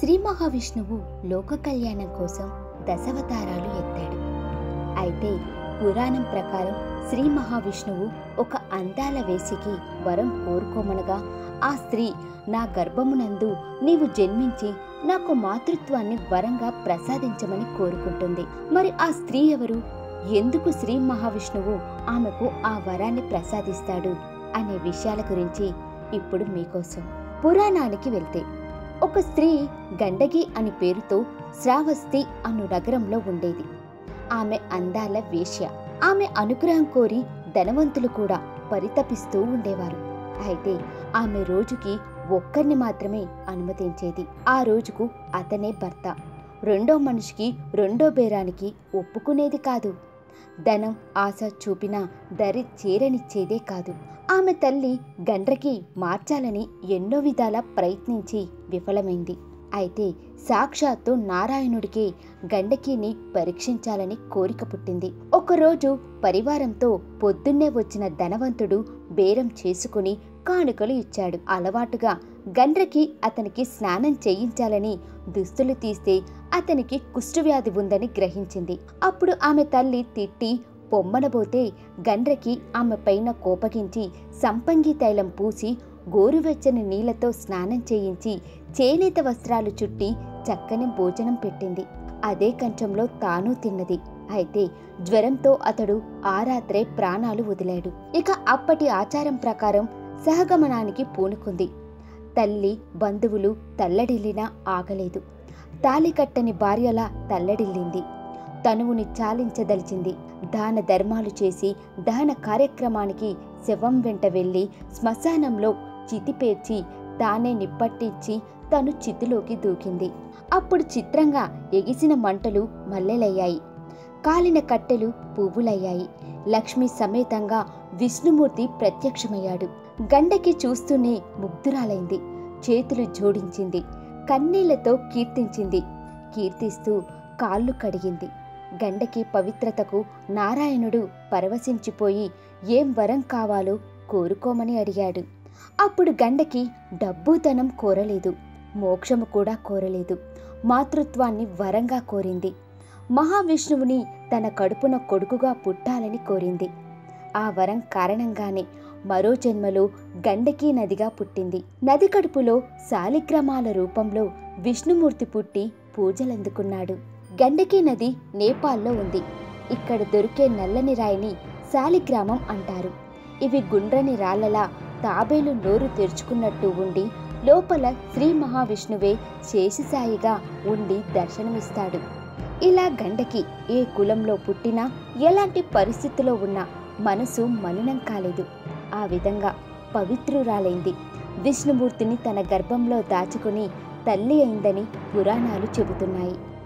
శ్రీ మహావిష్ణువు లోక కళ్యాణం కోసం దశావతారాలు ఎత్తాడు అయితే పురాణం ప్రకారం శ్రీ మహావిష్ణువు ఒక అందాల వేసికి వరం కోరుకోమనగా ఆ స్త్రీ నా గర్భమునందు నీవు జన్మించి నాకు మాతృత్వాన్ని వరంగా ప్రసాదించమని కోరుకుంటుంది మరి ఆ స్త్రీ ఎవరు ఎందుకు శ్రీ మహావిష్ణువు ఆమెకు ఆ వరాన్ని ప్రసాదిస్తాడు అనే విషయాల గురించి ఇప్పుడు మీకోసం పురాణానికి వెళ్తే ఒక స్త్రీ గండగి అని పేరుతో శ్రావస్తి అను నగరంలో ఉండేది ఆమె అందాల వేశ్య ఆమె అనుగ్రహం కోరి ధనవంతులు కూడా పరితపిస్తూ ఉండేవారు అయితే ఆమె రోజుకి ఒక్కరిని మాత్రమే అనుమతించేది ఆ రోజుకు అతనే భర్త రెండో మనిషికి రెండో బేరానికి ఒప్పుకునేది కాదు ధనం ఆశ చూపిన దరి చేరనిచ్చేదే కాదు ఆమె తల్లి గండ్రకి మార్చాలని ఎన్నో విధాల ప్రయత్నించి విఫలమైంది అయితే సాక్షాత్తు నారాయణుడికి గండకీని పరీక్షించాలని కోరిక పుట్టింది ఒకరోజు పరివారంతో పొద్దున్నే వచ్చిన ధనవంతుడు బేరం చేసుకుని కానుకలు ఇచ్చాడు అలవాటుగా గండ్రకి అతనికి స్నానం చేయించాలని దుస్తులు తీస్తే అతనికి కుష్ఠవ్యాధి ఉందని గ్రహించింది అప్పుడు ఆమె తల్లి తిట్టి పొమ్మనబోతే గండ్రకి ఆమె పైన కోపగించి సంపంగి తైలం పూసి గోరువెచ్చని నీళ్లతో స్నానం చేయించి చేనేత వస్త్రాలు చుట్టి చక్కని భోజనం పెట్టింది అదే కంచంలో తాను తిన్నది అయితే జ్వరంతో అతడు ఆ రాత్రే ప్రాణాలు వదిలాడు ఇక అప్పటి ఆచారం ప్రకారం సహగమనానికి పూనుకుంది తల్లి బంధువులు తల్లడిల్లినా ఆగలేదు తాలి కట్టని భార్యలా తల్లడిల్లింది తనువుని చాలించదలిచింది దాన ధర్మాలు చేసి దహన కార్యక్రమానికి శవం వెంట వెళ్ళి శ్మశానంలో చితి పేర్చి తానే నిప్పట్టించి తను చితిలోకి దూకింది అప్పుడు చిత్రంగా ఎగిసిన మంటలు మల్లెలయ్యాయి కాలిన కట్టెలు పువ్వులయ్యాయి లక్ష్మి సమేతంగా విష్ణుమూర్తి ప్రత్యక్షమయ్యాడు గండకి చూస్తూనే ముగ్ధురాలైంది చేతులు జోడించింది కన్నీళ్లతో కీర్తించింది కీర్తిస్తూ కాళ్ళు కడిగింది గండకి పవిత్రతకు నారాయణుడు పరవశించిపోయి ఏం వరం కావాలో కోరుకోమని అడిగాడు అప్పుడు గండకి డబ్బుతనం కోరలేదు మోక్షము కూడా కోరలేదు మాతృత్వాన్ని వరంగా కోరింది మహావిష్ణువుని తన కడుపున కొడుకుగా పుట్టాలని కోరింది ఆ వరం కారణంగానే మరో జన్మలో గండకీ నదిగా పుట్టింది నది కడుపులో శాలిగ్రామాల రూపంలో విష్ణుమూర్తి పుట్టి పూజలందుకున్నాడు గండకీ నది నేపాల్లో ఉంది ఇక్కడ దొరికే నల్లని రాయిని శాలిగ్రామం అంటారు ఇవి గుండ్రని రాళ్లలా తాబేలు నోరు తెరుచుకున్నట్టు ఉండి లోపల శ్రీ మహావిష్ణువే శేషసాయిగా ఉండి దర్శనమిస్తాడు ఇలా గండకి ఏ కులంలో పుట్టినా ఎలాంటి పరిస్థితిలో ఉన్నా మనసు మలినం కాలేదు ఆ విధంగా పవిత్రురాలైంది విష్ణుమూర్తిని తన గర్భంలో దాచుకుని తల్లి అయిందని పురాణాలు చెబుతున్నాయి